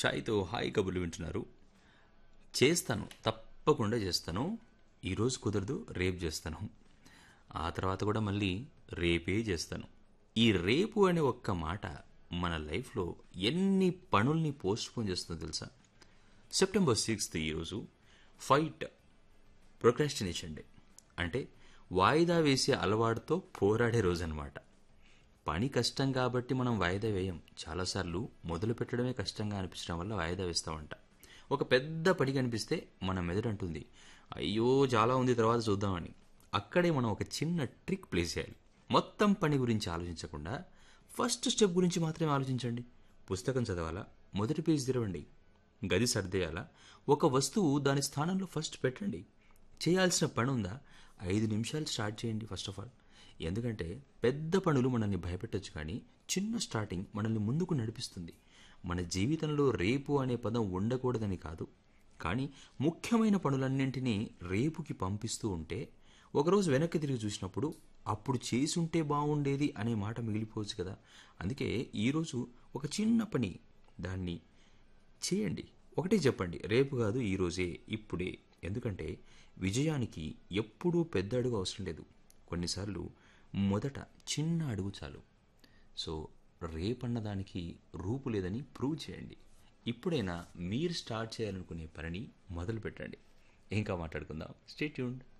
ఛాయ్తో hi కబుర్లు వింటున్నారు చేస్తాను తప్పకుండా చేస్తాను ఈరోజు కుదరదు రేపు చేస్తాను ఆ తర్వాత కూడా మళ్ళీ రేపే చేస్తాను ఈ రేపు అనే ఒక్క మాట మన లైఫ్లో ఎన్ని పనుల్ని పోస్ట్పోన్ చేస్తుందో తెలుసా సెప్టెంబర్ సిక్స్త్ ఈరోజు ఫైట్ ప్రొక్రాస్టినేషన్ డే అంటే వాయిదా వేసే అలవాటుతో పోరాడే రోజు అనమాట పని కష్టం కాబట్టి మనం వాయిదా వేయం చాలాసార్లు మొదలు పెట్టడమే కష్టంగా అనిపించడం వల్ల వాయిదా వేస్తామంట ఒక పెద్ద పని కనిపిస్తే మన మెదడు అంటుంది అయ్యో చాలా ఉంది తర్వాత చూద్దామని అక్కడే మనం ఒక చిన్న ట్రిక్ ప్లే చేయాలి మొత్తం పని గురించి ఆలోచించకుండా ఫస్ట్ స్టెప్ గురించి మాత్రమే ఆలోచించండి పుస్తకం చదవాలా మొదటి పేజీ తెరవండి గది సర్దేయాలా ఒక వస్తువు దాని స్థానంలో ఫస్ట్ పెట్టండి చేయాల్సిన పని ఉందా ఐదు నిమిషాలు స్టార్ట్ చేయండి ఫస్ట్ ఆఫ్ ఆల్ ఎందుకంటే పెద్ద పనులు మనల్ని భయపెట్టచ్చు కానీ చిన్న స్టార్టింగ్ మనల్ని ముందుకు నడిపిస్తుంది మన జీవితంలో రేపు అనే పదం ఉండకూడదని కాదు కానీ ముఖ్యమైన పనులన్నింటినీ రేపుకి పంపిస్తూ ఉంటే ఒకరోజు వెనక్కి తిరిగి చూసినప్పుడు అప్పుడు చేసుంటే బాగుండేది అనే మాట మిగిలిపోవచ్చు కదా అందుకే ఈరోజు ఒక చిన్న పని దాన్ని చేయండి ఒకటే చెప్పండి రేపు కాదు ఈరోజే ఇప్పుడే ఎందుకంటే విజయానికి ఎప్పుడూ పెద్ద అడుగు అవసరం లేదు కొన్నిసార్లు మొదట చిన్న అడుగు చాలు సో రేపన్న దానికి రూపు లేదని ప్రూవ్ చేయండి ఇప్పుడైనా మీరు స్టార్ట్ చేయాలనుకునే పనిని మొదలు పెట్టండి ఇంకా మాట్లాడుకుందాం స్టే ట్యూన్డ్